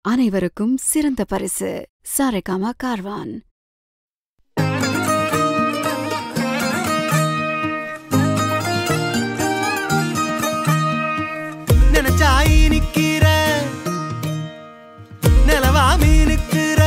அனைவருக்கும் சிறந்த பரிசு சாரேகாமா கார்வான் நினைச்சாயி நிக்கிற நிலவாமி நிக்கிற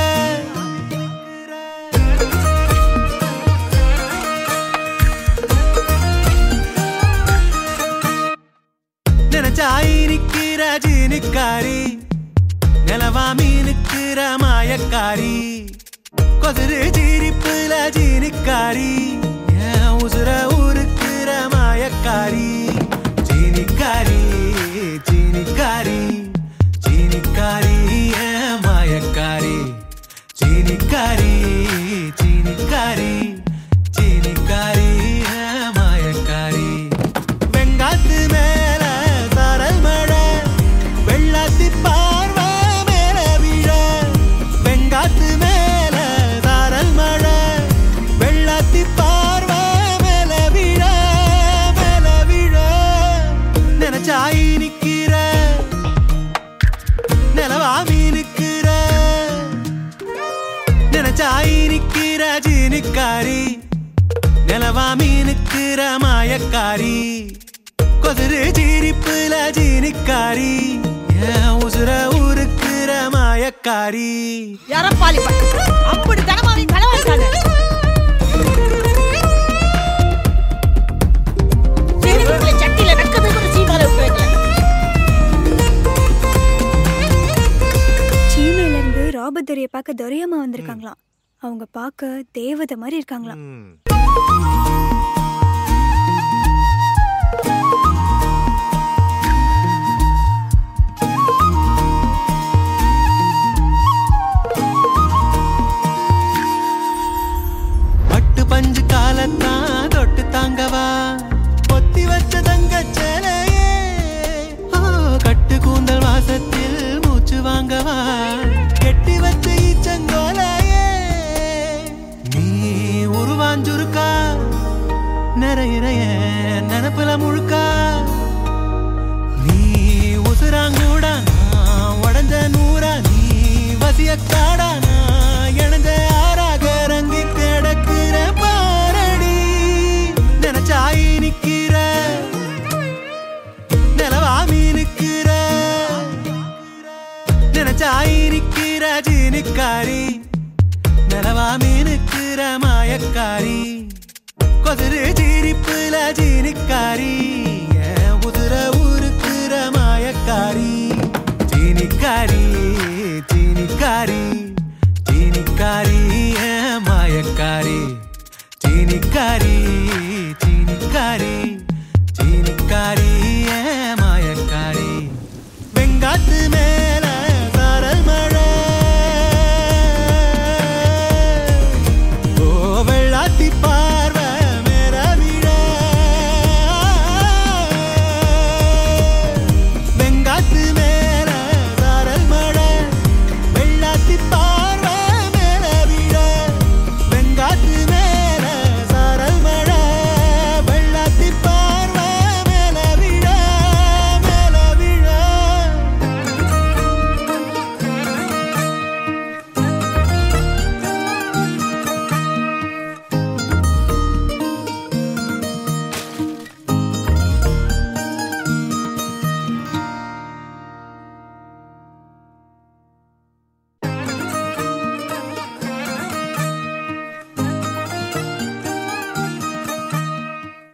நினைச்சாயி நிக்கிற ஜீனிக்காரி நிலவாமி நிக்கிற மாயக்காரி கொதிரு ஜீரிப்புல ஜீனிக்காரி என் உசுர ஊருக்குற மாயக்காரி ஜீனிக்காரி ஜீனிக்காரி ஜீனிக்காரி என் மாயக்காரி ஜீனிக்காரி ஜீனிக்காரி ஜீனிக்காரி என் மாயக்காரி வெங்காத்து மேல சாரல் மழை வெள்ளாத்தி பார்வை மேல விழ வெங்காத்து மேல சாரல் மழை வெள்ளாத்தி பார்வை மேல விழ மேல விழ நினைச்சாயி நிக்கிற நிலவாமி நிக்கிற நினைச்சாயி நிக்கிற ஜீனிக்காரி நிலவாமி நிக்கிற மாயக்காரி கொதிரு ஜீரிப்புல ஜீனிக்காரி என் உசுர ஊருக்குற மாயக்காரி எரப்பாளி பையன். அப்படி தனமாவி களவாண்டானே சிறுவர்களை சட்டியில நக்க வைக்கிற சீமால விட்டுருங்க சீமையில இருந்து ராபர்ட் துரைய பார்க்க துரையம்மா வந்திருக்காங்களாம் அவங்க பார்க்க தேவதை மாதிரி இருக்காங்களாம் பட்டு பஞ்சு காலத்தான் தொட்டு தாங்கவா பொத்தி வச்ச தங்க சேலையே ஓ, கட்டு கூந்தல் வாசத்தில் மூச்சு வாங்கவா கெட்டி வச்ச ஈச்சங்கோலையே நீ உருவாஞ்சுருக்கா நிறைய நினப்புல முழுக்கா நீ உசுராங்கூடா நான் உடஞ்ச நூறா நீ வசிய காடா நான் இணைஞ்ச ஆறாக ரங்கி கிடக்குற பாரடி நினைச்சாயி நிக்கிற நிலவாமி நிக்கிற நினைச்சாயி நிக்கிற ஜீனிக்காரி நிலவாமி நிக்கிற மாயக்காரி கொதிரு ஜீரிப்புல ஜீனிக்காரி